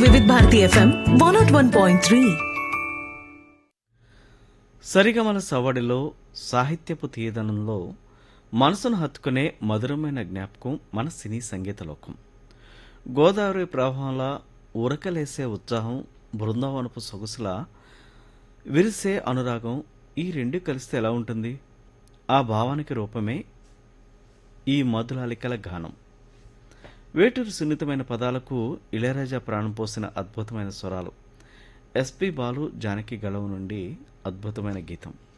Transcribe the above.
వివిధ Bharati FM one naught one point three సరిగమల సవడిలో సాహిత్యపు తీయదనంలో మనసును హత్తుకునే మధురమైన జ్ఞాపకం మన సినీ సంగీత లోకం గోదావరి ప్రవాహంలా ఉరకలేసే ఉత్సాహం బృందావనపు సొగసులా విరిసే అనురాగం ఈ రెండు కలిస్తే ఎలా ఉంటుంది ఆ భావానికి రూపమే ఈ మధులాలికల గానం వేటూరు సున్నితమైన పదాలకు ఇళయరాజా ప్రాణం పోసిన అద్భుతమైన స్వరాలు ఎస్పి బాలు జానకి గళం నుండి అద్భుతమైన గీతం